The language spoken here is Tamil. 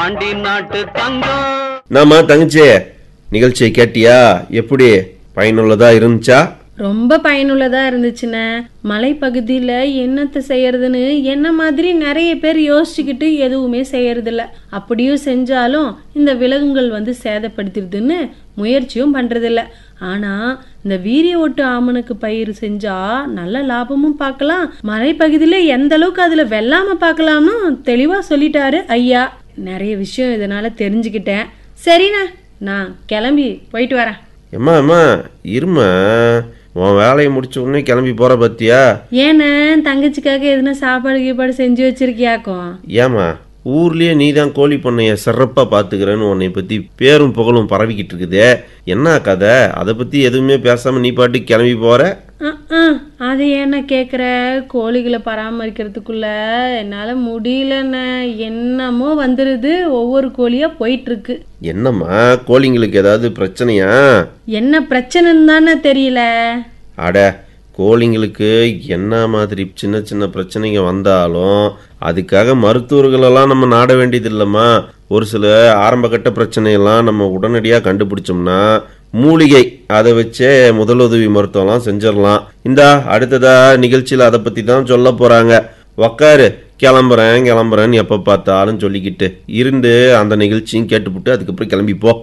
பாண்டி நாட்டு தங்கம் நாம தங்கச்சி நிகழ்ச்சியை கேட்டியா எப்படி பயனுள்ளதா இருந்துச்சா ரொம்ப பயனுள்ளதா இருந்துச்சுண்ணே மலைப்பகுதியில என்னத்தை செய்யறதுன்னு என்ன மாதிரி நிறைய பேர் யோசிச்சுக்கிட்டு எதுவுமே செய்யறதில்ல அப்படியும் செஞ்சாலும் இந்த விலங்குகள் வந்து சேதப்படுத்திடுதுன்னு முயற்சியும் பண்றதில்ல ஆனா இந்த வீரிய ஓட்டு ஆமணக்கு பயிர் செஞ்சா நல்ல லாபமும் பார்க்கலாம் மலைப்பகுதியில எந்த அளவுக்கு அதுல வெள்ளாம பார்க்கலாம்னு தெளிவா சொல்லிட்டாரு ஐயா நிறைய விஷயம் இதனால தெரிஞ்சுக்கிட்டேன் சரிண்ணே நான் கிளம்பி போயிட்டு வரேன் எம்மா அம்மா இருமா உன் வேலையை முடிச்ச உடனே கிளம்பி போற பத்தியா ஏண்ணே தங்கச்சிக்காக எதுனா சாப்பாடு கீப்பாடு செஞ்சு வச்சிருக்கியாக்கும் ஏமா ஊர்லயே நீ தான் கோழி பண்ணைய சிறப்பா பாத்துக்கிறேன்னு உன்னை பத்தி பேரும் புகழும் பரவிக்கிட்டு இருக்குதே என்ன கதை அதை பத்தி எதுவுமே பேசாம நீ பாட்டு கிளம்பி போற அஹ், அஹ், அது என்ன கேட்குற கோழிகளை பராமரிக்கிறதுக்குள்ள என்னால் முடியலண்ணே என்னமோ வந்துடுது ஒவ்வொரு கோழியாக போயிட்டுருக்கு என்னம்மா கோழிங்களுக்கு ஏதாவது பிரச்சனையா என்ன பிரச்சனைன்னு தானே தெரியல அட கோழிங்களுக்கு என்ன மாதிரி சின்ன சின்ன பிரச்சனைங்க வந்தாலும் அதுக்காக மருத்துவர்களெல்லாம் நம்ம நாட வேண்டியது இல்லைம்மா ஒரு சில ஆரம்பகட்ட பிரச்சனையெல்லாம் நம்ம உடனடியாக கண்டுபிடிச்சோம்னா மூலிகை அதை வச்சே முதலுதவி மருத்துவம்லாம் செஞ்சிடலாம் இந்தா அடுத்ததா நிகழ்ச்சியில் அதை பற்றி தான் சொல்ல போகிறாங்க உக்காரு கிளம்புறேன் கிளம்புறேன்னு எப்போ பார்த்தாலும் சொல்லிக்கிட்டு இருந்து அந்த நிகழ்ச்சியும் கேட்டுப்புட்டு அதுக்கப்புறம் கிளம்பி போ